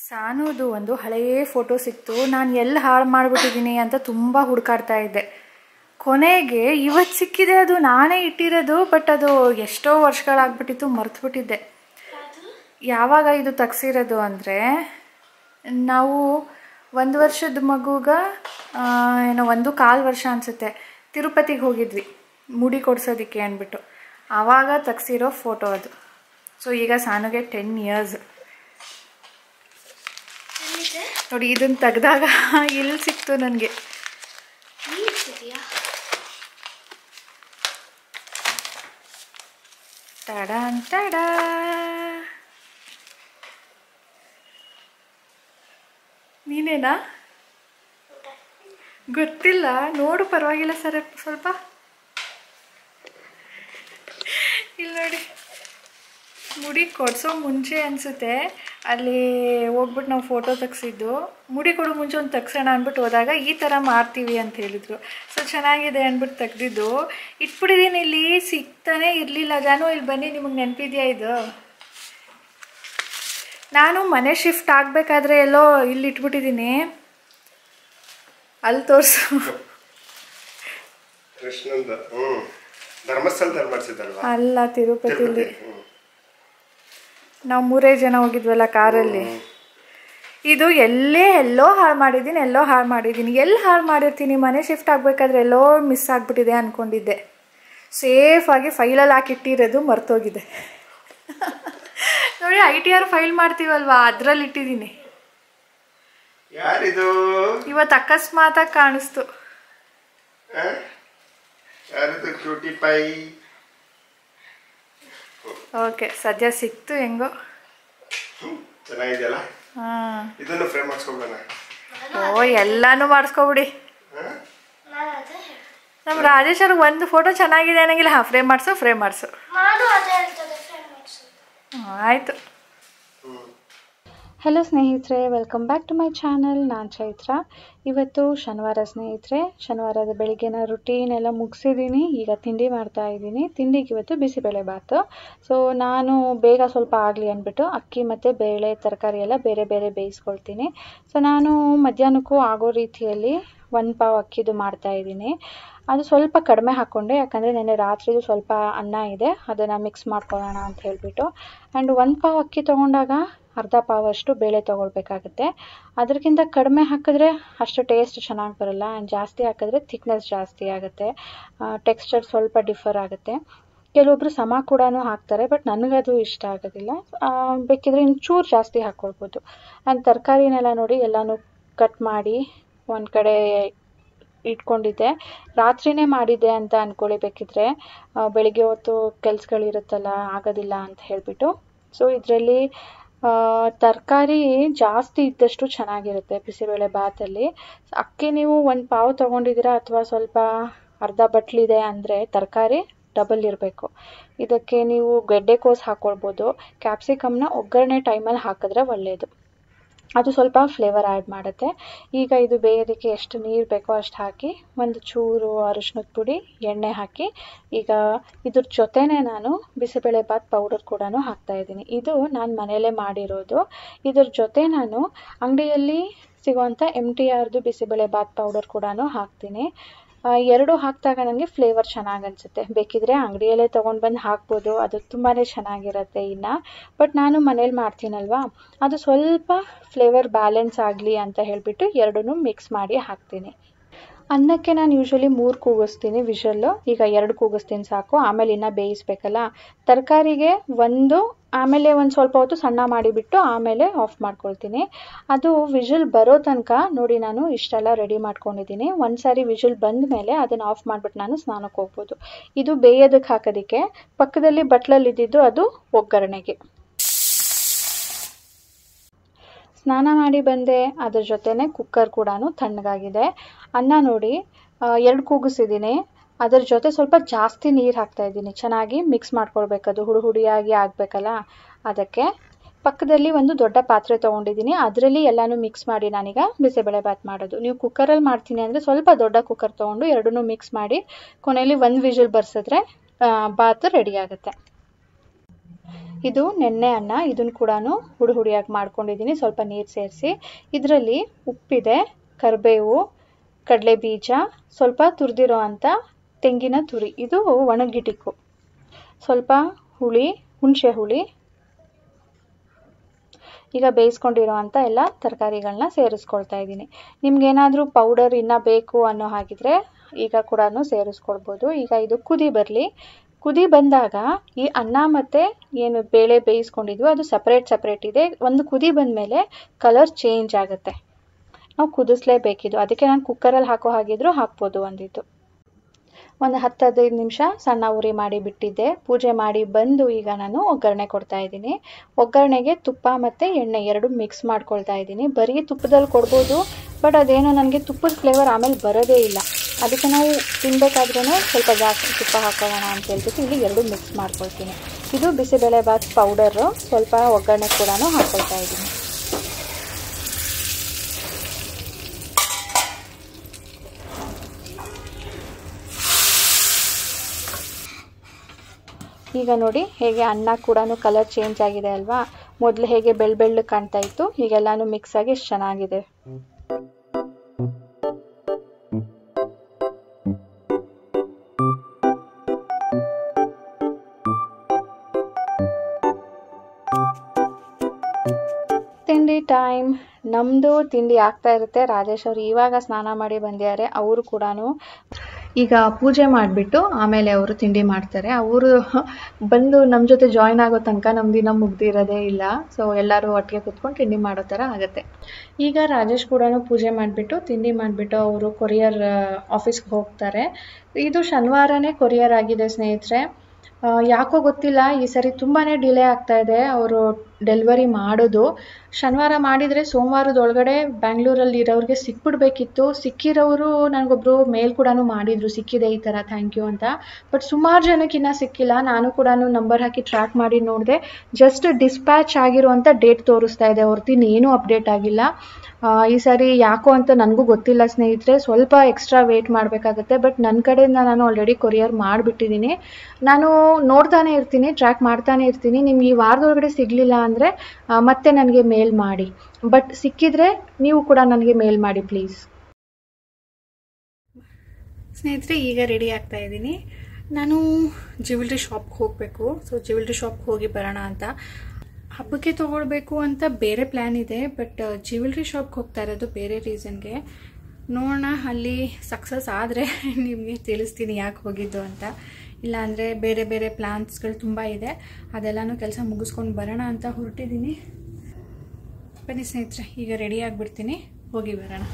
ಸಾನುದು ಒಂದು ಹಳೆಯ ಫೋಟೋ ಸಿಕ್ತು ನಾನು ಎಲ್ಲಿ ಹಾಳು ಮಾಡಿಬಿಟ್ಟಿದ್ದೀನಿ ಅಂತ ತುಂಬ ಹುಡುಕಾಡ್ತಾ ಇದ್ದೆ ಕೊನೆಗೆ ಇವತ್ತು ಸಿಕ್ಕಿದೆ ಅದು ನಾನೇ ಇಟ್ಟಿರೋದು ಬಟ್ ಅದು ಎಷ್ಟೋ ವರ್ಷಗಳಾಗ್ಬಿಟ್ಟಿತ್ತು ಮರ್ತುಬಿಟ್ಟಿದ್ದೆ ಯಾವಾಗ ಇದು ತೆಗ್ಸಿರೋದು ಅಂದರೆ ನಾವು ಒಂದು ವರ್ಷದ ಮಗುಗ ಆ, ಏನೋ ಒಂದು ಕಾಲು ವರ್ಷ ಅನಿಸುತ್ತೆ ತಿರುಪತಿಗೆ ಹೋಗಿದ್ವಿ ಮುಡಿ ಕೊಡ್ಸೋದಕ್ಕೆ ಅಂದ್ಬಿಟ್ಟು ಆವಾಗ ತೆಗ್ಸಿರೋ ಫೋಟೋ ಅದು ಸೊ ಈಗ ಸಾನುಗೆ ಟೆನ್ ಇಯರ್ಸ್ ಎಲ್ಲಿದೆ ನೋಡಿ ಇದನ್ನು ತೆಗ್ದಾಗ ಇಲ್ಲಿ ಸಿಕ್ತು ನನಗೆ ನೀರ್ಸಿದೆಯಾ ಟಡಾನ್ ಟಡಾ ನೀನೇನಾ ಗೊತ್ತಿಲ್ಲ ನೋಡು ಪರವಾಗಿಲ್ಲ ಸರ್ ಸ್ವಲ್ಪ ಇಲ್ಲಿ ನೋಡಿ ಮುಡಿ ಕೊಡ್ಸೋ ಮುಂಚೆ ಅನಿಸುತ್ತೆ ಅಲ್ಲಿ ಹೋಗ್ಬಿಟ್ಟು ನಾವು ಫೋಟೋ ತೆಗ್ಸಿದ್ದು ಮುಡಿ ಕೊಡೋ ಮುಂಚೆ ಒಂದು ತೆಗ್ಸೋಣ ಅಂದ್ಬಿಟ್ಟು ಹೋದಾಗ ಈ ಥರ ಮಾಡ್ತೀವಿ ಅಂತ ಹೇಳಿದರು ಸೊ ಚೆನ್ನಾಗಿದೆ ಅಂದ್ಬಿಟ್ಟು ತೆಗ್ದಿದ್ದು ಇಟ್ಬಿಟ್ಟಿದ್ದೀನಿ ಇಲ್ಲಿ ಸಿಗ್ತಾನೆ ಇರಲಿಲ್ಲ ಜಾನು ಇಲ್ಲಿ ಬನ್ನಿ ನಿಮಗೆ ನೆನಪಿದೆಯಾ ಇದು ನಾನು ಮನೆ ಶಿಫ್ಟ್ ಆಗಬೇಕಾದ್ರೆ ಎಲ್ಲೋ ಇಲ್ಲಿ ಇಟ್ಬಿಟ್ಟಿದ್ದೀನಿ ಅಲ್ಲಿ ತೋರಿಸು ಕೃಷ್ಣಂದ ಹ್ಮ್ ಧರ್ಮಸ್ಥಳದಲ್ಲಿ ಮಾಡಿಸಿದ್ದಲ್ವಾ ಅಲ್ಲ ತಿರುಪತಿಲಿ ಹ್ಮ್ ನಾವು ಮೂರೇ ಜನ ಹೋಗಿದ್ವಲ್ಲ ಕಾರಲ್ಲಿ ಇದು ಎಲ್ಲೇ ಎಲ್ಲೋ ಹಾಳು ಮಾಡಿದ್ದೀನಿ ಎಲ್ಲೋ ಹಾಳು ಮಾಡಿದ್ದೀನಿ ಎಲ್ಲಿ ಹಾಳು ಮಾಡಿರ್ತೀನಿ ಮನೆ ಶಿಫ್ಟ್ ಆಗಬೇಕಾದ್ರೆ ಎಲ್ಲೋ ಮಿಸ್ ಆಗಿಬಿಟ್ಟಿದೆ ಅಂದ್ಕೊಂಡಿದ್ದೆ ಸೇಫಾಗಿ ಫೈಲಲ್ಲಿ ಹಾಕಿಟ್ಟಿರೋದು ಮರ್ತೋಗಿದೆ ನೋಡಿ ಐ ಟಿ ಆರ್ ಫೈಲ್ ಮಾಡ್ತೀವಲ್ವಾ ಅದರಲ್ಲಿ ಇಟ್ಟಿದ್ದೀನಿ ಯಾರಿದು ಇವತ್ತು ಅಕಸ್ಮಾತಾಗಿ ಕಾಣಿಸ್ತು ಆ? ಯಾರಿದು ಕ್ಯೂಟಿ ಪೈ ಓಕೆ ಸದ್ಯ ಸಿಕ್ತು ಹೆಂಗೋ ಚೆನ್ನಾಗಿದೆಯಲ್ಲ ಹಾಂ ಇದನ್ನು ಫ್ರೇಮ್ ಮಾಡಿಸ್ಕೊಬಿಡೋಣ ಓ ಎಲ್ಲಾನು ಮಾಡಿಸ್ಕೊಬಿಡಿ ನಾನು ಅದೇ ಹೇಳ್ದೆ. ನಮ್ಮ ರಾಜೇಶ್ ಅವ್ರಿಗೆ ಒಂದು ಫೋಟೋ ಚೆನ್ನಾಗಿದೆ ಅನ್ನಂಗಿಲ್ಲ ಹಾಂ ಫ್ರೇಮ್ ಮಾಡಿಸು ಫ್ರೇಮ್ ಮಾಡಿಸು ನಾನು ಅದೇ ಹೇಳ್ತದೆ ಫ್ರೆಂಡ್ ಮಾಡಿಸೋದು ಆಯಿತು ಹಲೋ ಸ್ನೇಹಿತರೆ welcome back to my channel ನಾನು ಚೈತ್ರ ಇವತ್ತು ಶನಿವಾರ ಸ್ನೇಹಿತರೆ ಶನಿವಾರದ ಬೆಳಿಗ್ಗೆನ ರುಟೀನ್ ಎಲ್ಲ ಮುಗಿಸಿದ್ದೀನಿ ಈಗ ತಿಂಡಿ ಮಾಡ್ತಾ ಇದ್ದೀನಿ ತಿಂಡಿಗೆ ಇವತ್ತು ಬಿಸಿಬೇಳೆ ಬಾತು ಸೊ ನಾನು ಬೇಗ ಸ್ವಲ್ಪ ಆಗಲಿ ಅಂದ್ಬಿಟ್ಟು ಅಕ್ಕಿ ಮತ್ತು ಬೇಳೆ ತರಕಾರಿ ಎಲ್ಲ ಬೇರೆ ಬೇರೆ ಬೇಯಿಸ್ಕೊಳ್ತೀನಿ ಸೊ ನಾನು ಮಧ್ಯಾಹ್ನಕ್ಕೂ ಆಗೋ ರೀತಿಯಲ್ಲಿ ಒಂದು ಪಾವ್ ಅಕ್ಕಿದು ಮಾಡ್ತಾ ಇದ್ದೀನಿ ಅದು ಸ್ವಲ್ಪ ಕಡಿಮೆ ಹಾಕ್ಕೊಂಡೆ ಯಾಕಂದರೆ ನೆನ್ನೆ ರಾತ್ರಿದು ಸ್ವಲ್ಪ ಅನ್ನ ಇದೆ ಅದನ್ನು ಮಿಕ್ಸ್ ಮಾಡ್ಕೊಳ್ಳೋಣ ಅಂತ ಹೇಳಿಬಿಟ್ಟು ಆ್ಯಂಡ್ ಒಂದು ಪಾವ್ ಅಕ್ಕಿ ತೊಗೊಂಡಾಗ ಅರ್ಧ ಪಾವಷ್ಟು ಬೇಳೆ ತೊಗೊಳ್ಬೇಕಾಗುತ್ತೆ ಅದಕ್ಕಿಂತ ಕಡಿಮೆ ಹಾಕಿದ್ರೆ ಅಷ್ಟು ಟೇಸ್ಟ್ ಚೆನ್ನಾಗಿ ಬರಲ್ಲ ಆ್ಯಂಡ್ ಜಾಸ್ತಿ ಹಾಕಿದ್ರೆ ಥಿಕ್ನೆಸ್ ಜಾಸ್ತಿ ಆಗುತ್ತೆ ಟೆಕ್ಸ್ಚರ್ ಸ್ವಲ್ಪ ಡಿಫರ್ ಆಗುತ್ತೆ ಕೆಲವೊಬ್ರು ಸಮ ಕೂಡ ಹಾಕ್ತಾರೆ ಬಟ್ ನನಗದು ಇಷ್ಟ ಆಗೋದಿಲ್ಲ ಆ, ಬೇಕಿದ್ರೆ ಇನ್ನಚೂರು ಜಾಸ್ತಿ ಹಾಕ್ಕೊಳ್ಬೋದು ಆ್ಯಂಡ್ ತರಕಾರಿನೆಲ್ಲ ನೋಡಿ ಎಲ್ಲನೂ ಕಟ್ ಮಾಡಿ ಒಂದು ಕಡೆ ಇಟ್ಕೊಂಡಿದ್ದೆ ರಾತ್ರಿನೇ ಮಾಡಿದ್ದೆ ಅಂತ ಅಂದ್ಕೊಳ್ಳಿ ಬೇಕಿದ್ರೆ ಆ, ಬೆಳಿಗ್ಗೆ ಹೊತ್ತು ಕೆಲ್ಸಗಳಿರುತ್ತಲ್ಲ ಆಗೋದಿಲ್ಲ ಅಂತ ಹೇಳಿಬಿಟ್ಟು ಸೊ ಇದರಲ್ಲಿ ತರಕಾರಿ ಜಾಸ್ತಿ ಇದ್ದಷ್ಟು ಚೆನ್ನಾಗಿರುತ್ತೆ ಬಿಸಿಬೇಳೆ ಬಾತಲ್ಲಿ ಅಕ್ಕಿ ನೀವು ಒಂದು ಪಾವು ತೊಗೊಂಡಿದ್ದೀರಾ ಅಥವಾ ಸ್ವಲ್ಪ ಅರ್ಧ ಬಟ್ಲಿದೆ ಅಂದರೆ ತರಕಾರಿ ಡಬಲ್ ಇರಬೇಕು ಇದಕ್ಕೆ ನೀವು ಗೆಡ್ಡೆಕೋಸು ಹಾಕ್ಕೊಳ್ಬೋದು ಕ್ಯಾಪ್ಸಿಕಮ್ನ ಒಗ್ಗರಣೆ ಟೈಮಲ್ಲಿ ಹಾಕಿದ್ರೆ ಒಳ್ಳೆಯದು ಅದು ಸ್ವಲ್ಪ ಫ್ಲೇವರ್ ಆ್ಯಡ್ ಮಾಡುತ್ತೆ ಈಗ ಇದು ಬೇಯೋದಕ್ಕೆ ಎಷ್ಟು ನೀರು ಬೇಕೋ ಅಷ್ಟು ಹಾಕಿ ಒಂದು ಚೂರು ಅರಿಶಿನದ ಪುಡಿ ಎಣ್ಣೆ ಹಾಕಿ ಈಗ ಇದ್ರ ಜೊತೆನೇ ನಾನು ಬಿಸಿಬೇಳೆ ಬಾತ್ ಪೌಡರ್ ಕೂಡ ಹಾಕ್ತಾ ಇದ್ದೀನಿ ಇದು ನಾನು ಮನೆಯಲ್ಲೇ ಮಾಡಿರೋದು ಇದ್ರ ಜೊತೆ ನಾನು ಅಂಗಡಿಯಲ್ಲಿ ಸಿಗುವಂಥ ಎಮ್ ಟಿ ಆರ್ದು ಬಿಸಿಬೇಳೆ ಬಾತ್ ಪೌಡರ್ ಕೂಡ ಹಾಕ್ತೀನಿ ಆ, ಎರಡು ಹಾಕಿದಾಗ ನನಗೆ ಫ್ಲೇವರ್ ಚೆನ್ನಾಗಿ ಅನಿಸುತ್ತೆ ಬೇಕಿದ್ರೆ ಅಂಗಡಿಯಲ್ಲೇ ತೊಗೊಂಡು ಬಂದು ಹಾಕ್ಬೋದು ಅದು ತುಂಬಾ ಚೆನ್ನಾಗಿರುತ್ತೆ ಇನ್ನು ಬಟ್ ನಾನು ಮನೇಲಿ ಮಾಡ್ತೀನಲ್ವಾ ಅದು ಸ್ವಲ್ಪ ಫ್ಲೇವರ್ ಬ್ಯಾಲೆನ್ಸ್ ಆಗಲಿ ಅಂತ ಹೇಳಿಬಿಟ್ಟು ಎರಡನ್ನೂ ಮಿಕ್ಸ್ ಮಾಡಿ ಹಾಕ್ತೀನಿ ಅನ್ನಕ್ಕೆ ನಾನು ಯೂಶ್ವಲಿ ಮೂರು ಕೂಗಿಸ್ತೀನಿ ವಿಷಲ್ಲು ಈಗ ಎರಡು ಕೂಗಿಸ್ತೀನಿ ಸಾಕು ಆಮೇಲೆ ಇನ್ನು ಬೇಯಿಸ್ಬೇಕಲ್ಲ ತರಕಾರಿಗೆ ಒಂದು ಆಮೇಲೆ ಒಂದು ಸ್ವಲ್ಪ ಹೊತ್ತು ಸಣ್ಣ ಮಾಡಿಬಿಟ್ಟು ಆಮೇಲೆ ಆಫ್ ಮಾಡ್ಕೊಳ್ತೀನಿ ಅದು ವಿಷಲ್ ಬರೋ ತನಕ ನೋಡಿ ನಾನು ಇಷ್ಟೆಲ್ಲ ರೆಡಿ ಮಾಡ್ಕೊಂಡಿದ್ದೀನಿ ಒಂದು ಸಾರಿ ವಿಷಲ್ ಬಂದ ಮೇಲೆ ಅದನ್ನು ಆಫ್ ಮಾಡಿಬಿಟ್ಟು ನಾನು ಸ್ನಾನಕ್ಕೆ ಹೋಗ್ಬೋದು ಇದು ಬೇಯೋದಕ್ಕೆ ಹಾಕೋದಕ್ಕೆ ಪಕ್ಕದಲ್ಲಿ ಬಟ್ಲಲ್ಲಿ ಇದ್ದಿದ್ದು ಅದು ಒಗ್ಗರಣೆಗೆ ಸ್ನಾನ ಮಾಡಿ ಬಂದೆ ಅದ್ರ ಜೊತೆನೆ ಕುಕ್ಕರ್ ಕೂಡ ತಣ್ಣಗಾಗಿದೆ ಅನ್ನ ನೋಡಿ ಎರಡು ಕೂಗಿಸಿದ್ದೀನಿ ಅದ್ರ ಜೊತೆ ಸ್ವಲ್ಪ ಜಾಸ್ತಿ ನೀರು ಹಾಕ್ತಾ ಇದ್ದೀನಿ ಚೆನ್ನಾಗಿ ಮಿಕ್ಸ್ ಮಾಡ್ಕೊಳ್ಬೇಕು ಅದು ಹುಡಿ ಹುಡಿಯಾಗಿ ಆಗಬೇಕಲ್ಲ ಅದಕ್ಕೆ ಪಕ್ಕದಲ್ಲಿ ಒಂದು ದೊಡ್ಡ ಪಾತ್ರೆ ತೊಗೊಂಡಿದ್ದೀನಿ ಅದರಲ್ಲಿ ಎಲ್ಲನೂ ಮಿಕ್ಸ್ ಮಾಡಿ ನಾನೀಗ ಬಿಸಿಬೇಳೆ ಬಾತ್ ಮಾಡೋದು ನೀವು ಕುಕ್ಕರಲ್ಲಿ ಮಾಡ್ತೀನಿ ಅಂದರೆ ಸ್ವಲ್ಪ ದೊಡ್ಡ ಕುಕ್ಕರ್ ತೊಗೊಂಡು ಎರಡನ್ನೂ ಮಿಕ್ಸ್ ಮಾಡಿ ಕೊನೆಯಲ್ಲಿ ಒಂದು ವಿಷಲ್ ಬರ್ಸಿದ್ರೆ ಬಾತ್ ರೆಡಿ ಆಗುತ್ತೆ ಇದು ನೆನ್ನೆ ಅನ್ನ ಇದನ್ನು ಕೂಡ ಹುಡಿ ಹುಡಿಯಾಗಿ ಮಾಡ್ಕೊಂಡಿದ್ದೀನಿ ಸ್ವಲ್ಪ ನೀರು ಸೇರಿಸಿ ಇದರಲ್ಲಿ ಉಪ್ಪಿದೆ ಕರಿಬೇವು ಕಡಲೆ ಬೀಜ ಸ್ವಲ್ಪ ತುರಿದಿರೋ ಅಂಥ ತೆಂಗಿನ ತುರಿ ಇದು ಒಣಗಿಟಿಕ್ಕು ಸ್ವಲ್ಪ ಹುಳಿ ಹುಣಸೆ ಹುಳಿ ಈಗ ಬೇಯಿಸ್ಕೊಂಡಿರೋ ಅಂಥ ಎಲ್ಲ ತರಕಾರಿಗಳನ್ನ ಸೇರಿಸ್ಕೊಳ್ತಾ ಇದ್ದೀನಿ ನಿಮ್ಗೇನಾದರೂ ಪೌಡರ್ ಇನ್ನೂ ಬೇಕು ಅನ್ನೋ ಹಾಗಿದ್ರೆ ಈಗ ಕೂಡ ಸೇರಿಸ್ಕೊಳ್ಬೋದು ಈಗ ಇದು ಕುದಿ ಬರಲಿ ಕುದಿ ಬಂದಾಗ ಈ ಅನ್ನ ಮತ್ತು ಏನು ಬೇಳೆ ಬೇಯಿಸ್ಕೊಂಡಿದ್ವಿ ಅದು ಸಪ್ರೇಟ್ ಸಪ್ರೇಟ್ ಇದೆ ಒಂದು ಕುದಿ ಬಂದಮೇಲೆ ಕಲರ್ ಚೇಂಜ್ ಆಗುತ್ತೆ ನಾವು ಕುದಿಸ್ಲೇಬೇಕಿದು ಅದಕ್ಕೆ ನಾನು ಕುಕ್ಕರಲ್ಲಿ ಹಾಕೋ ಹಾಗಿದ್ರು ಹಾಕ್ಬೋದು ಒಂದಿದ್ದು ಒಂದು ಹತ್ತು ಹದಿನೈದು ನಿಮಿಷ ಸಣ್ಣ ಉರಿ ಮಾಡಿ ಬಿಟ್ಟಿದ್ದೆ ಪೂಜೆ ಮಾಡಿ ಬಂದು ಈಗ ನಾನು ಒಗ್ಗರಣೆ ಕೊಡ್ತಾ ಇದ್ದೀನಿ ಒಗ್ಗರಣೆಗೆ ತುಪ್ಪ ಮತ್ತು ಎಣ್ಣೆ ಎರಡು ಮಿಕ್ಸ್ ಮಾಡ್ಕೊಳ್ತಾ ಇದ್ದೀನಿ ಬರೀ ತುಪ್ಪದಲ್ಲಿ ಕೊಡ್ಬೋದು ಬಟ್ ಅದೇನೋ ನನಗೆ ತುಪ್ಪದ ಫ್ಲೇವರ್ ಆಮೇಲೆ ಬರೋದೇ ಇಲ್ಲ ಅದಕ್ಕೆ ನಾವು ತಿನ್ಬೇಕಾದ್ರೂ ಸ್ವಲ್ಪ ಜಾಸ್ತಿ ತುಪ್ಪ ಹಾಕೋಣ ಅಂತ ಹೇಳ್ಬಿಟ್ಟು ಇಲ್ಲಿ ಎರಡು ಮಿಕ್ಸ್ ಮಾಡ್ಕೊಳ್ತೀನಿ ಇದು ಬಿಸಿಬೇಳೆ ಬಾತ್ ಪೌಡರು ಸ್ವಲ್ಪ ಒಗ್ಗರಣೆ ಕೂಡ ಹಾಕ್ಕೊಳ್ತಾ ಇದ್ದೀನಿ ಈಗ ನೋಡಿ ಹೇಗೆ ಅನ್ನ ಕೂಡ ಕಲರ್ ಚೇಂಜ್ ಆಗಿದೆ ಅಲ್ವಾ ಮೊದಲು ಹೇಗೆ ಬೆಳ್ಳ ಬೆಳ್ಳು ಕಾಣ್ತಾ ಇತ್ತು ಈಗೆಲ್ಲಾನು ಮಿಕ್ಸ್ ಆಗಿ ಎಷ್ಟು ಚೆನ್ನಾಗಿದೆ ತಿಂಡಿ ಟೈಮ್ ನಮ್ಮದು ತಿಂಡಿ ಆಗ್ತಾ ಇರುತ್ತೆ ರಾಜೇಶ್ ಅವರು ಇವಾಗ ಸ್ನಾನ ಮಾಡಿ ಬಂದಿದ್ದಾರೆ ಅವರು ಕೂಡ ಈಗ ಪೂಜೆ ಮಾಡಿಬಿಟ್ಟು ಆಮೇಲೆ ಅವರು ತಿಂಡಿ ಮಾಡ್ತಾರೆ ಅವರು ಬಂದು ನಮ್ಮ ಜೊತೆ ಜಾಯ್ನ್ ಆಗೋ ತನಕ ನಮ್ಮ ದಿನ ಮುಗ್ದಿರೋದೇ ಇಲ್ಲ ಸೊ ಎಲ್ಲರೂ ಒಟ್ಟಿಗೆ ಕುತ್ಕೊಂಡು ತಿಂಡಿ ಮಾಡೋ ಥರ ಆಗುತ್ತೆ ಈಗ ರಾಜೇಶ್ ಕೂಡ ಪೂಜೆ ಮಾಡಿಬಿಟ್ಟು ತಿಂಡಿ ಮಾಡಿಬಿಟ್ಟು ಅವರು ಕೊರಿಯರ್ ಆಫೀಸ್ಗೆ ಹೋಗ್ತಾರೆ ಇದು ಶನಿವಾರನೇ ಕೊರಿಯರ್ ಆಗಿದೆ ಸ್ನೇಹಿತರೆ ಆ, ಯಾಕೋ ಗೊತ್ತಿಲ್ಲ ಈ ಸರಿ ತುಂಬಾ ಡಿಲೇ ಆಗ್ತಾ ಇದೆ ಅವರು ಡೆಲಿವರಿ ಮಾಡೋದು ಶನಿವಾರ ಮಾಡಿದರೆ ಸೋಮವಾರದ ಒಳಗಡೆ ಬ್ಯಾಂಗ್ಳೂರಲ್ಲಿ ಇರೋರಿಗೆ ಸಿಕ್ಬಿಡ್ಬೇಕಿತ್ತು ಸಿಕ್ಕಿರೋರು ನನಗೊಬ್ರು ಮೇಲ್ ಕೂಡ ಮಾಡಿದ್ರು ಸಿಕ್ಕಿದೆ ಈ ಥರ ಥ್ಯಾಂಕ್ ಯು ಅಂತ ಬಟ್ ಸುಮಾರು ಜನಕ್ಕೆ ಇನ್ನೂ ಸಿಕ್ಕಿಲ್ಲ ನಾನು ಕೂಡ ನಂಬರ್ ಹಾಕಿ ಟ್ರ್ಯಾಕ್ ಮಾಡಿ ನೋಡಿದೆ ಜಸ್ಟ್ ಡಿಸ್ಪ್ಯಾಚ್ ಆಗಿರುವಂಥ ಡೇಟ್ ತೋರಿಸ್ತಾ ಇದೆ ಹೊರತು ಇನ್ನೇನು ಅಪ್ಡೇಟ್ ಆಗಿಲ್ಲ ಆ, ಈ ಸಾರಿ ಯಾಕೋ ಅಂತ ನನಗೂ ಗೊತ್ತಿಲ್ಲ ಸ್ನೇಹಿತರೆ ಸ್ವಲ್ಪ ಎಕ್ಸ್ಟ್ರಾ ವೇಟ್ ಮಾಡಬೇಕಾಗತ್ತೆ ಬಟ್ ನನ್ನ ಕಡೆಯಿಂದ ನಾನು ಆಲ್ರೆಡಿ ಕೊರಿಯರ್ ಮಾಡಿಬಿಟ್ಟಿದ್ದೀನಿ ನಾನು ನೋಡ್ತಾನೆ ಇರ್ತೀನಿ ಟ್ರ್ಯಾಕ್ ಮಾಡ್ತಾನೆ ಇರ್ತೀನಿ ನಿಮ್ಗೆ ಈ ವಾರದೊಳಗಡೆ ಸಿಗಲಿಲ್ಲ ಅಂದರೆ ಮತ್ತೆ ನನಗೆ ಮೇಲ್ ಮಾಡಿ ಬಟ್ ಸಿಕ್ಕಿದ್ರೆ ನೀವು ಕೂಡ ನನಗೆ ಮೇಲ್ ಮಾಡಿ ಪ್ಲೀಸ್ ಸ್ನೇಹಿತರೆ ಈಗ ರೆಡಿ ಆಗ್ತಾ ಇದ್ದೀನಿ ನಾನು ಜ್ಯುವೆಲ್ರಿ ಶಾಪ್ಗೆ ಹೋಗಬೇಕು ಸೊ ಜ್ಯುವೆಲ್ರಿ ಶಾಪ್ಗೆ ಹೋಗಿ ಬರೋಣ ಅಂತ ಹಬ್ಬಕ್ಕೆ ತೊಗೊಳ್ಬೇಕು ಅಂತ ಬೇರೆ ಪ್ಲ್ಯಾನ್ ಇದೆ ಬಟ್ ಜ್ಯುವೆಲ್ರಿ ಶಾಪ್ಗೆ ಹೋಗ್ತಾ ಇರೋದು ಬೇರೆ ರೀಸನ್ಗೆ ನೋಡೋಣ ಅಲ್ಲಿ ಸಕ್ಸಸ್ ಆದರೆ ನಿಮಗೆ ತಿಳಿಸ್ತೀನಿ ಯಾಕೆ ಹೋಗಿದ್ದು ಅಂತ ಇಲ್ಲಾಂದರೆ ಬೇರೆ ಬೇರೆ ಪ್ಲ್ಯಾನ್ಸ್ಗಳು ತುಂಬ ಇದೆ ಅದೆಲ್ಲನೂ ಕೆಲಸ ಮುಗಿಸ್ಕೊಂಡು ಬರೋಣ ಅಂತ ಹೊರಟಿದ್ದೀನಿ ಬನ್ನಿ ಸ್ನೇಹಿತರೆ ಈಗ ರೆಡಿ ಆಗಿಬಿಡ್ತೀನಿ ಹೋಗಿ ಬರೋಣ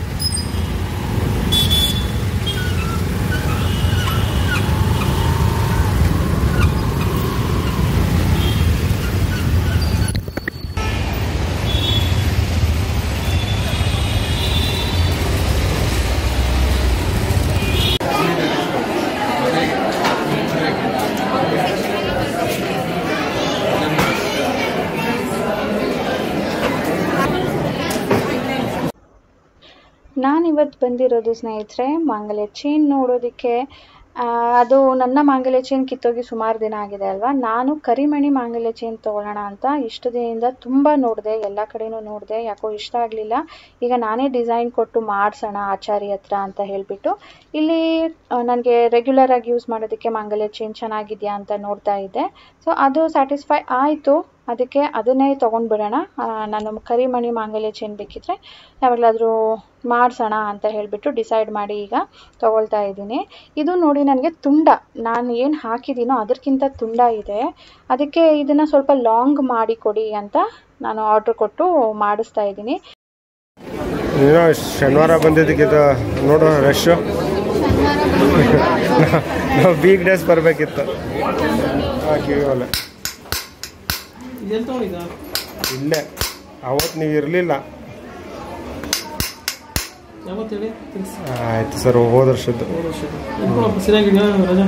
ನಾನು ಇವತ್ತು ಬಂದಿರೋದು ಸ್ನೇಹಿತರೆ ಮಾಂಗಲ್ಯ ಚೈನ್ ನೋಡೋದಕ್ಕೆ ಆ, ಅದು ನನ್ನ ಮಾಂಗಲ್ಯ ಚೈನ್ ಕಿತ್ತೋಗಿ ಸುಮಾರು ದಿನ ಆಗಿದೆ ಅಲ್ವಾ ನಾನು ಕರಿಮಣಿ ಮಾಂಗಲ್ಯ ಚೈನ್ ತೊಗೊಳ್ಳೋಣ ಅಂತ ಇಷ್ಟು ದಿನದಿಂದ ತುಂಬ ನೋಡಿದೆ ಎಲ್ಲ ಕಡೆನೂ ನೋಡಿದೆ ಯಾಕೋ ಇಷ್ಟ ಆಗಲಿಲ್ಲ ಈಗ ನಾನೇ ಡಿಸೈನ್ ಕೊಟ್ಟು ಮಾಡಿಸೋಣ ಆಚಾರಿ ಹತ್ರ ಅಂತ ಹೇಳಿಬಿಟ್ಟು ಇಲ್ಲಿ ನನಗೆ ರೆಗ್ಯುಲರ್ ಆಗಿ ಯೂಸ್ ಮಾಡೋದಕ್ಕೆ ಮಾಂಗಲ್ಯ ಚೈನ್ ಚೆನ್ನಾಗಿದೆಯಾ ಅಂತ ನೋಡ್ತಾ ಇದ್ದೆ ಸೊ ಅದು ಸ್ಯಾಟಿಸ್ಫೈ ಆಯಿತು ಅದಕ್ಕೆ ಅದನ್ನೇ ತೊಗೊಂಡ್ಬಿಡೋಣ ಆ, ನಾನು ಕರಿಮಣಿ ಮಾಂಗಲ್ಯ ಚೈನ್ ಬೇಕಿದ್ರೆ ಯಾವಾಗಲಾದರೂ ಮಾಡಿಸೋಣ ಅಂತ ಹೇಳಿಬಿಟ್ಟು ಡಿಸೈಡ್ ಮಾಡಿ ಈಗ ತೊಗೊಳ್ತಾ ಇದ್ದೀನಿ ಇದು ನೋಡಿ ನನಗೆ ತುಂಡ ನಾನು ಏನು ಹಾಕಿದ್ದೀನೋ ಅದಕ್ಕಿಂತ ತುಂಡ ಇದೆ ಅದಕ್ಕೆ ಇದನ್ನು ಸ್ವಲ್ಪ ಲಾಂಗ್ ಮಾಡಿ ಕೊಡಿ ಅಂತ ನಾನು ಆರ್ಡ್ರ್ ಕೊಟ್ಟು ಮಾಡಿಸ್ತಾ ಇದ್ದೀನಿ ಏನೋ ಶನಿವಾರ ಬಂದಿದ್ದಕ್ಕಿದು ನೋಡು ರಶ್ಶು ನಾವು ವೀಕ್ ಡೇಸ್ ಬರಬೇಕಿತ್ತು ಕಿವಿ ಒಲೆ ಇದೆಲ್ಲ ತೊಗೊಂಡಿದ್ದ ಇಲ್ಲೇ ಅವತ್ತು ನೀವು ಇರಲಿಲ್ಲ ಯಾವತ್ತು ಹೇಳಿ ತಿಳಿಸಿ ಆಯ್ತು ಸರ್ ಹೋದ ವರ್ಷದ್ದು ಮೂರು ವರ್ಷದ ಇಟ್ಕೊಳಪ್ಪ ಸರಿಯಾಗಿದೆಯಾ ರಜಾ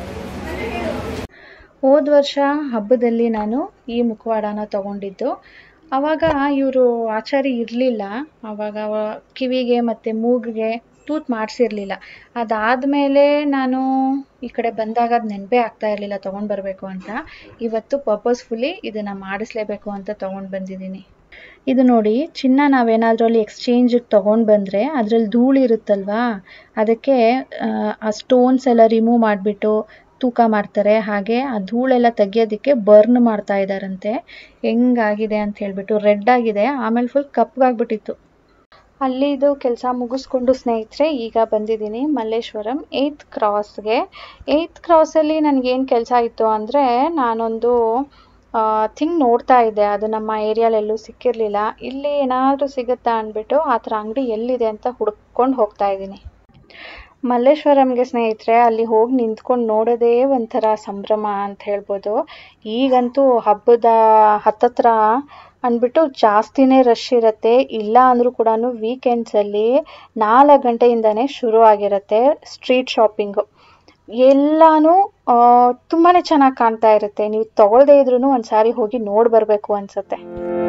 ಹೋದ ವರ್ಷ ಹಬ್ಬದಲ್ಲಿ ನಾನು ಈ ಮುಖವಾಡನ ತಗೊಂಡಿದ್ದು ಆವಾಗ ಇವರು ಆಚಾರಿ ಇರಲಿಲ್ಲ ಆವಾಗ ಅವ- ಕಿವಿಗೆ ಮತ್ತು ಮೂಗಿಗೆ ಟೂತ್ ಮಾಡಿಸಿರ್ಲಿಲ್ಲ ಅದಾದಮೇಲೆ ನಾನು ಈ ಕಡೆ ಬಂದಾಗ ಅದು ನೆನಪೇ ಆಗ್ತಾ ಇರಲಿಲ್ಲ ತೊಗೊಂಡು ಬರಬೇಕು ಅಂತ ಇವತ್ತು ಪರ್ಪಸ್ಫುಲಿ ಇದನ್ನು ಮಾಡಿಸ್ಲೇಬೇಕು ಅಂತ ತೊಗೊಂಡು ಬಂದಿದ್ದೀನಿ ಇದು ನೋಡಿ ಚಿನ್ನ ನಾವೇನಾದರೂ ಅಲ್ಲಿ ಎಕ್ಸ್ಚೇಂಜಿಗೆ ತೊಗೊಂಡು ಬಂದರೆ ಅದರಲ್ಲಿ ಧೂಳು ಇರುತ್ತಲ್ವಾ ಅದಕ್ಕೆ ಆ, ಆ ಸ್ಟೋನ್ಸ್ ಎಲ್ಲ ರಿಮೂವ್ ಮಾಡಿಬಿಟ್ಟು ತೂಕ ಮಾಡ್ತಾರೆ ಹಾಗೆ ಆ ಧೂಳೆಲ್ಲ ತೆಗಿಯೋದಕ್ಕೆ ಬರ್ನ್ ಮಾಡ್ತಾ ಇದ್ದಾರಂತೆ ಹೆಂಗಾಗಿದೆ ಅಂತ ಹೇಳ್ಬಿಟ್ಟು ರೆಡ್ ಆಗಿದೆ ಆಮೇಲೆ ಫುಲ್ ಕಪ್ಪಗಾಗ್ಬಿಟ್ಟಿತ್ತು ಅಲ್ಲಿದು ಕೆಲಸ ಮುಗಿಸ್ಕೊಂಡು ಸ್ನೇಹಿತರೆ ಈಗ ಬಂದಿದ್ದೀನಿ ಮಲ್ಲೇಶ್ವರಂ ಏಯ್ತ್ ಕ್ರಾಸ್ಗೆ ಏಯ್ತ್ ಕ್ರಾಸಲ್ಲಿ ನನಗೇನು ಕೆಲಸ ಇತ್ತು ಅಂದರೆ ನಾನೊಂದು ಥಿಂಗ್ ನೋಡ್ತಾ ಇದ್ದೆ ಅದು ನಮ್ಮ ಏರಿಯಾಲೆಲ್ಲೂ ಸಿಕ್ಕಿರಲಿಲ್ಲ ಇಲ್ಲಿ ಏನಾದರೂ ಸಿಗುತ್ತಾ ಅಂದ್ಬಿಟ್ಟು ಆ ಥರ ಅಂಗಡಿ ಎಲ್ಲಿದೆ ಅಂತ ಹುಡ್ಕೊಂಡು ಹೋಗ್ತಾ ಇದ್ದೀನಿ ಮಲ್ಲೇಶ್ವರಂಗೆ ಸ್ನೇಹಿತರೆ ಅಲ್ಲಿ ಹೋಗಿ ನಿಂತ್ಕೊಂಡು ನೋಡೋದೇ ಒಂಥರ ಸಂಭ್ರಮ ಅಂತ ಹೇಳ್ಬೋದು ಈಗಂತೂ ಹಬ್ಬದ ಹತ್ತತ್ರ ಅಂದ್ಬಿಟ್ಟು ಜಾಸ್ತಿನೇ ರಶ್ ಇರುತ್ತೆ ಇಲ್ಲ ಅಂದರೂ ಕೂಡ ವೀಕೆಂಡ್ಸಲ್ಲಿ ನಾಲ್ಕು ಗಂಟೆಯಿಂದನೇ ಶುರು ಆಗಿರುತ್ತೆ ಸ್ಟ್ರೀಟ್ ಶಾಪಿಂಗು ಎಲ್ಲಾನು ತುಂಬಾ ಚೆನ್ನಾಗಿ ಕಾಣ್ತಾ ಇರುತ್ತೆ ನೀವು ತಗೊಳ್ದೇ ಇದ್ರೂ ಒಂದು ಸಾರಿ ಹೋಗಿ ನೋಡಿ ಬರಬೇಕು ಅನ್ಸುತ್ತೆ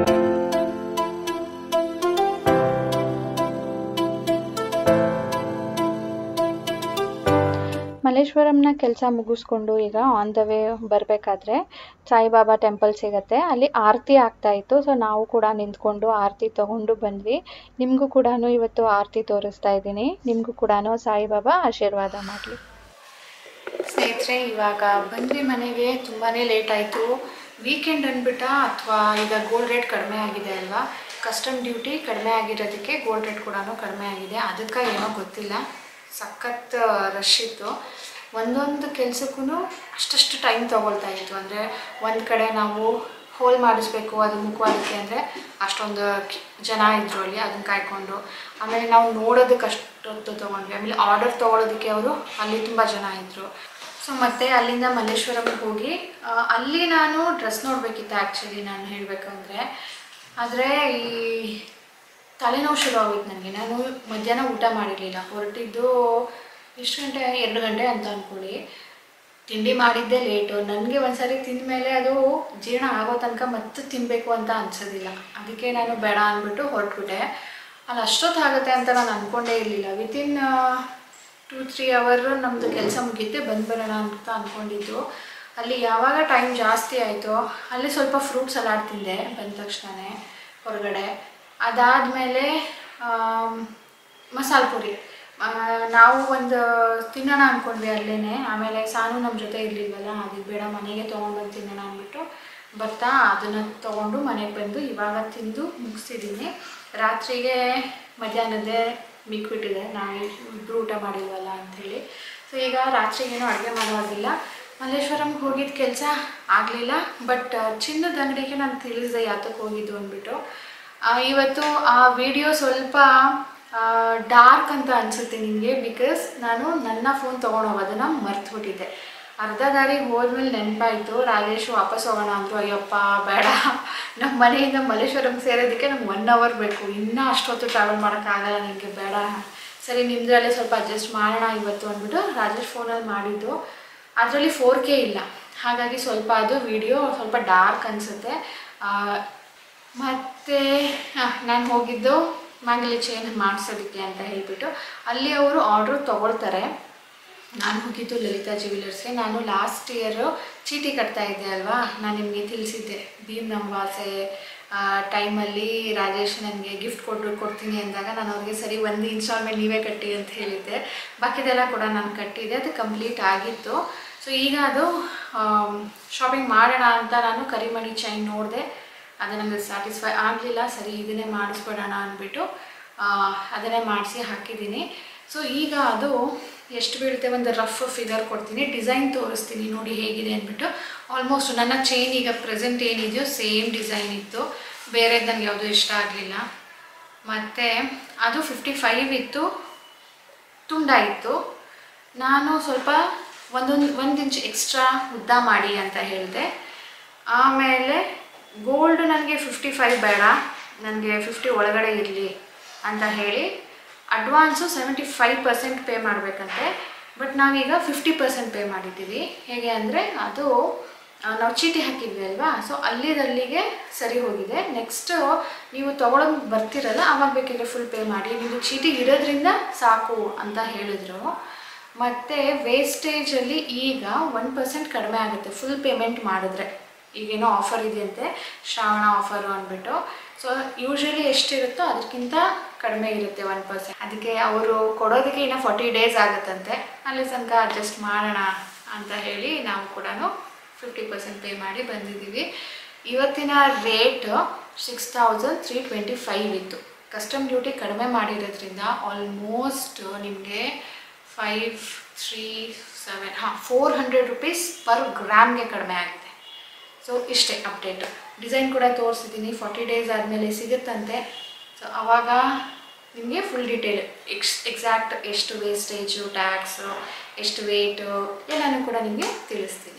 ಮಲ್ಲೇಶ್ವರಂನ ಕೆಲಸ ಮುಗಿಸ್ಕೊಂಡು ಈಗ ಆನ್ ದ ವೇ ಬರಬೇಕಾದ್ರೆ ಸಾಯಿಬಾಬಾ ಟೆಂಪಲ್ ಸಿಗತ್ತೆ ಅಲ್ಲಿ ಆರತಿ ಆಗ್ತಾ ಇತ್ತು ಸೊ ನಾವು ಕೂಡ ನಿಂತ್ಕೊಂಡು ಆರತಿ ತಗೊಂಡು ಬಂದ್ವಿ ನಿಮಗೂ ಕೂಡ ಇವತ್ತು ಆರತಿ ತೋರಿಸ್ತಾ ಇದ್ದೀನಿ ನಿಮಗೂ ಕೂಡ ಸಾಯಿಬಾಬಾ ಆಶೀರ್ವಾದ ಮಾಡಲಿ ಸ್ನೇಹಿತರೆ ಇವಾಗ ಬಂದ್ವಿ ಮನೆಗೆ ತುಂಬಾ ಲೇಟ್ ಆಯಿತು ವೀಕೆಂಡ್ ಅಂದ್ಬಿಟ್ಟ ಅಥವಾ ಈಗ ಗೋಲ್ಡ್ ರೇಟ್ ಕಡಿಮೆ ಆಗಿದೆ ಅಲ್ವಾ ಕಸ್ಟಮ್ ಡ್ಯೂಟಿ ಕಡಿಮೆ ಆಗಿರೋದಕ್ಕೆ ಗೋಲ್ಡ್ ರೇಟ್ ಕೂಡ ಕಡಿಮೆ ಆಗಿದೆ ಅದಕ್ಕೆ ಏನೋ ಗೊತ್ತಿಲ್ಲ ಸಖತ್ ರಶ್ ಇತ್ತು ಒಂದೊಂದು ಕೆಲಸಕ್ಕೂ ಅಷ್ಟಷ್ಟು ಟೈಮ್ ತೊಗೊಳ್ತಾ ಇತ್ತು ಅಂದರೆ ಒಂದು ಕಡೆ ನಾವು ಹೋಲ್ ಮಾಡಿಸ್ಬೇಕು ಅದು ಮುಖವಾಡಕ್ಕೆ ಅಂದರೆ ಅಷ್ಟೊಂದು ಕಿ- ಜನ ಇದ್ದರು ಅಲ್ಲಿ ಅದನ್ನ ಕಾಯ್ಕೊಂಡು ಆಮೇಲೆ ನಾವು ನೋಡೋದಕ್ಕೆ ಅಷ್ಟೊತ್ತು ತೊಗೊಂಡ್ವಿ ಆಮೇಲೆ ಆರ್ಡರ್ ತೊಗೊಳೋದಕ್ಕೆ ಅವರು ಅಲ್ಲಿ ತುಂಬ ಜನ ಇದ್ದರು ಸೊ ಮತ್ತೆ ಅಲ್ಲಿಂದ ಮಲ್ಲೇಶ್ವರಂಗೆ ಹೋಗಿ ಆ, ಅಲ್ಲಿ ನಾನು ಡ್ರೆಸ್ ನೋಡಬೇಕಿತ್ತು ಆ್ಯಕ್ಚುಲಿ ನಾನು ಹೇಳಬೇಕು ಅಂದರೆ ಆದರೆ ಈ ತಲೆನೋವು ಶುರು ಆಗೋಯ್ತು ನನಗೆ ನಾನು ಮಧ್ಯಾಹ್ನ ಊಟ ಮಾಡಿರಲಿಲ್ಲ ಹೊರಟಿದ್ದು ಎಷ್ಟು ಗಂಟೆ ಎರಡು ಗಂಟೆ ಅಂತ ಅಂದ್ಕೊಳ್ಳಿ ತಿಂಡಿ ಮಾಡಿದ್ದೇ ಲೇಟು ನನಗೆ ಒಂದ್ಸರಿ ತಿಂದ ಮೇಲೆ ಅದು ಜೀರ್ಣ ಆಗೋ ತನಕ ಮತ್ತೆ ತಿನ್ನಬೇಕು ಅಂತ ಅನ್ಸೋದಿಲ್ಲ ಅದಕ್ಕೆ ನಾನು ಬೇಡ ಅಂದ್ಬಿಟ್ಟು ಹೊರಟ್ಬಿಟ್ಟೆ ಅಲ್ಲಿ ಅಷ್ಟೊತ್ತು ಆಗುತ್ತೆ ಅಂತ ನಾನು ಅಂದ್ಕೊಂಡೇ ಇರಲಿಲ್ಲ ವಿತಿನ್ ಟೂ ತ್ರೀ ಅವರ್ ನಮ್ಮದು ಕೆಲಸ ಮುಗೀತೆ ಬಂದ್ಬರೋಣ ಅಂತ ಅಂದ್ಕೊಂಡಿದ್ದು ಅಲ್ಲಿ ಯಾವಾಗ ಟೈಮ್ ಜಾಸ್ತಿ ಆಯಿತು ಅಲ್ಲಿ ಸ್ವಲ್ಪ ಫ್ರೂಟ್ ಸಲಾಡ್ ತಿಂದೆ ಬಂದ ತಕ್ಷಣವೇ ಹೊರಗಡೆ ಅದಾದಮೇಲೆ ಮಸಾಲ ಪುರಿ ಆ, ನಾವು ಒಂದು ತಿನ್ನೋಣ ಅಂದ್ಕೊಂಡ್ವಿ ಅಲ್ಲೇ ಆಮೇಲೆ ಸಾನು ನಮ್ಮ ಜೊತೆ ಇರಲಿಲ್ವಲ್ಲ ಅದಕ್ಕೆ ಬೇಡ ಮನೆಗೆ ತೊಗೊಂಡ್ಬಂದು ತಿನ್ನೋಣ ಅಂದ್ಬಿಟ್ಟು ಬರ್ತಾ ಅದನ್ನು ತೊಗೊಂಡು ಮನೆಗೆ ಬಂದು ಇವಾಗ ತಿಂದು ಮುಗಿಸಿದ್ದೀನಿ ರಾತ್ರಿಗೆ ಮಧ್ಯಾಹ್ನದೇ ಮಿಕ್ಬಿಟ್ಟಿದೆ ನಾವು ಇಬ್ಬರು ಊಟ ಮಾಡಿಲ್ವಲ್ಲ ಅಂಥೇಳಿ ಸೊ ಈಗ ರಾತ್ರಿಗೇನು ಅಡುಗೆ ಮಾಡೋದಿಲ್ಲ ಮಲ್ಲೇಶ್ವರಂಗೆ ಹೋಗಿದ್ದ ಕೆಲಸ ಆಗಲಿಲ್ಲ ಬಟ್ ಚಿನ್ನದ ಅಂಗಡಿಗೆ ನಾನು ತಿಳಿಸಿದೆ ಯಾತಕ್ಕೆ ಹೋಗಿದ್ದು ಅಂದ್ಬಿಟ್ಟು ಆ, ಇವತ್ತು ಆ ವಿಡಿಯೋ ಸ್ವಲ್ಪ ಡಾರ್ಕ್ ಅಂತ ಅನಿಸುತ್ತೆ ನಿಮಗೆ ಬಿಕಾಸ್ ನಾನು ನನ್ನ ಫೋನ್ ತೊಗೊಂಡು ಹೋಗೋದನ್ನು ಮರ್ತುಬಿಟ್ಟಿದ್ದೆ ಅರ್ಧ ದಾರಿಗೆ ಹೋದ್ಮೇಲೆ ನೆನಪಾಯಿತು ರಾಜೇಶ್ ವಾಪಸ್ ಹೋಗೋಣ ಅಂದರು ಅಯ್ಯಪ್ಪ ಬೇಡ ನಮ್ಮ ಮನೆಯಿಂದ ಮಲ್ಲೇಶ್ವರಂ ಸೇರೋದಕ್ಕೆ ನಮ್ಗೆ ಒನ್ ಅವರ್ ಬೇಕು ಇನ್ನೂ ಅಷ್ಟೊತ್ತು ಟ್ರಾವೆಲ್ ಮಾಡೋಕ್ಕಾಗಲ್ಲ ನನಗೆ ಬೇಡ ಸರಿ ನಿಮ್ಮದ್ರಲ್ಲೇ ಸ್ವಲ್ಪ ಅಡ್ಜಸ್ಟ್ ಮಾಡೋಣ ಇವತ್ತು ಅಂದ್ಬಿಟ್ಟು ರಾಜೇಶ್ ಫೋನಲ್ಲಿ ಮಾಡಿದ್ದು ಅದರಲ್ಲಿ ಫೋರ್ ಕೆ ಇಲ್ಲ ಹಾಗಾಗಿ ಸ್ವಲ್ಪ ಅದು ವಿಡಿಯೋ ಸ್ವಲ್ಪ ಡಾರ್ಕ್ ಅನಿಸುತ್ತೆ ಮತ್ತು ನಾನು ಹೋಗಿದ್ದು ಮಾಂಗಲ್ಯ ಚೈನ್ ಮಾಡಿಸೋದಕ್ಕೆ ಅಂತ ಹೇಳ್ಬಿಟ್ಟು ಅಲ್ಲಿ ಅವರು ಆರ್ಡ್ರ್ ತೊಗೊಳ್ತಾರೆ ನಾನು ಹೋಗಿದ್ದು ಲಲಿತಾ ಜ್ಯುವೆಲರ್ಸ್ಗೆ ನಾನು ಲಾಸ್ಟ್ ಇಯರು ಚೀಟಿ ಕಟ್ತಾ ಇದ್ದೆ ಅಲ್ವಾ ನಾನು ನಿಮಗೆ ತಿಳಿಸಿದ್ದೆ ಭೀಮ್ ನಮ್ವಾಸೆ ಟೈಮಲ್ಲಿ ರಾಜೇಶ್ ನನಗೆ ಗಿಫ್ಟ್ ಕೊಟ್ಟು ಕೊಡ್ತೀನಿ ಅಂದಾಗ ನಾನು ಅವ್ರಿಗೆ ಸರಿ ಒಂದು ಇನ್ಸ್ಟಾಲ್ಮೆಂಟ್ ನೀವೇ ಕಟ್ಟಿ ಅಂತ ಹೇಳಿದ್ದೆ ಬಾಕಿದೆಲ್ಲ ಕೂಡ ನಾನು ಕಟ್ಟಿದ್ದೆ ಅದು ಕಂಪ್ಲೀಟ್ ಆಗಿತ್ತು ಸೊ ಈಗ ಅದು ಶಾಪಿಂಗ್ ಮಾಡೋಣ ಅಂತ ನಾನು ಕರಿಮಣಿ ಚೈನ್ ನೋಡಿದೆ ಅದು ನನಗೆ ಸ್ಯಾಟಿಸ್ಫೈ ಆಗಲಿಲ್ಲ ಸರಿ ಇದನ್ನೇ ಮಾಡಿಸ್ಬಿಡೋಣ ಅಂದ್ಬಿಟ್ಟು ಆ, ಅದನ್ನೇ ಮಾಡಿಸಿ ಹಾಕಿದ್ದೀನಿ ಸೊ ಈಗ ಅದು ಎಷ್ಟು ಬೀಳುತ್ತೆ ಒಂದು ರಫ್ ಫಿಗರ್ ಕೊಡ್ತೀನಿ ಡಿಸೈನ್ ತೋರಿಸ್ತೀನಿ ನೋಡಿ ಹೇಗಿದೆ ಅಂದ್ಬಿಟ್ಟು ಆಲ್ಮೋಸ್ಟ್ ನನ್ನ ಚೈನ್ ಈಗ ಪ್ರೆಸೆಂಟ್ ಏನಿದೆಯೋ ಸೇಮ್ ಡಿಸೈನ್ ಇತ್ತು ಬೇರೆದು ನನಗೆ ಯಾವುದೂ ಇಷ್ಟ ಆಗಲಿಲ್ಲ ಮತ್ತು ಅದು ಫಿಫ್ಟಿ ಫೈವ್ ಇತ್ತು ತುಂಡ ಇತ್ತು ನಾನು ಸ್ವಲ್ಪ ಒಂದೊಂದು ಒಂದು ಇಂಚ್ ಎಕ್ಸ್ಟ್ರಾ ಉದ್ದ ಮಾಡಿ ಅಂತ ಹೇಳಿದೆ ಆಮೇಲೆ ಗೋಲ್ಡ್ ನನಗೆ ಫಿಫ್ಟಿ ಫೈವ್ ಬೇಡ ನನಗೆ ಫಿಫ್ಟಿ ಒಳಗಡೆ ಇರಲಿ ಅಂತ ಹೇಳಿ advance seventy five percent pay ಮಾಡಬೇಕಂತೆ ಬಟ್ ನಾವೀಗ ಫಿಫ್ಟಿ ಪರ್ಸೆಂಟ್ ಪೇ ಮಾಡಿದ್ದೀವಿ ಹೇಗೆ ಅಂದರೆ ಅದು ಆ, ನಾವು ಚೀಟಿ ಹಾಕಿದ್ವಿ ಅಲ್ವಾ ಸೊ ಅಲ್ಲಿದಲ್ಲಿಗೆ ಸರಿ ಹೋಗಿದೆ ನೆಕ್ಸ್ಟ್ ನೀವು ತೊಗೊಳಕ್ ಬರ್ತಿರಲ್ಲ ಆವಾಗ ಬೇಕಿದ್ರೆ ಫುಲ್ ಪೇ ಮಾಡಿ ನೀವು ಚೀಟಿ ಇರೋದ್ರಿಂದ ಸಾಕು ಅಂತ ಹೇಳಿದ್ರು ಮತ್ತು ವೇಸ್ಟೇಜಲ್ಲಿ ಈಗ ಒನ್ ಪರ್ಸೆಂಟ್ ಕಡಿಮೆ ಆಗುತ್ತೆ ಫುಲ್ ಪೇಮೆಂಟ್ ಮಾಡಿದ್ರೆ ಈಗೇನೋ ಆಫರ್ ಇದೆಯಂತೆ ಶ್ರಾವಣ ಆಫರು ಅಂದ್ಬಿಟ್ಟು ಸೊ ಯೂಶ್ವಲಿ ಎಷ್ಟಿರುತ್ತೋ ಅದಕ್ಕಿಂತ ಕಡಿಮೆ ಇರುತ್ತೆ ಒನ್ ಪರ್ಸೆಂಟ್ ಅದಕ್ಕೆ ಅವರು ಕೊಡೋದಕ್ಕೆ ಇನ್ನೂ ಫಾರ್ಟಿ ಡೇಸ್ ಆಗುತ್ತಂತೆ ಅಲ್ಲಿ ತನಕ ಅಡ್ಜಸ್ಟ್ ಮಾಡೋಣ ಅಂತ ಹೇಳಿ ನಾವು ಕೂಡ ಫಿಫ್ಟಿ ಪರ್ಸೆಂಟ್ ಪೇ ಮಾಡಿ ಬಂದಿದ್ದೀವಿ ಇವತ್ತಿನ rate six thousand three twenty five ಇತ್ತು ಕಸ್ಟಮ್ ಡ್ಯೂಟಿ ಕಡಿಮೆ ಮಾಡಿರೋದ್ರಿಂದ ಆಲ್ಮೋಸ್ಟ್ ನಿಮಗೆ ಫೈವ್ ತ್ರೀ ಸೆವೆನ್ ಹಾಂ ಫೋರ್ ಹಂಡ್ರೆಡ್ ರುಪೀಸ್ ಪರ್ ಗ್ರಾಮ್ಗೆ ಕಡಿಮೆ ಆಗಿದೆ ಸೊ ಇಷ್ಟೇ ಅಪ್ಡೇಟು ಡಿಸೈನ್ ಕೂಡ ತೋರಿಸಿದ್ದೀನಿ ಫಾರ್ಟಿ ಡೇಸ್ ಆದಮೇಲೆ ಸಿಗುತ್ತಂತೆ ಸೊ ಆವಾಗ ನಿಮಗೆ ಫುಲ್ ಡೀಟೇಲ್ ಎಕ್ಸ್ ಎಕ್ಸಾಕ್ಟ್ ಎಷ್ಟು ವೇಸ್ಟೇಜು ಟ್ಯಾಕ್ಸು ಎಷ್ಟು ವೇಟು ಎಲ್ಲನೂ ಕೂಡ ನಿಮಗೆ ತಿಳಿಸ್ತೀನಿ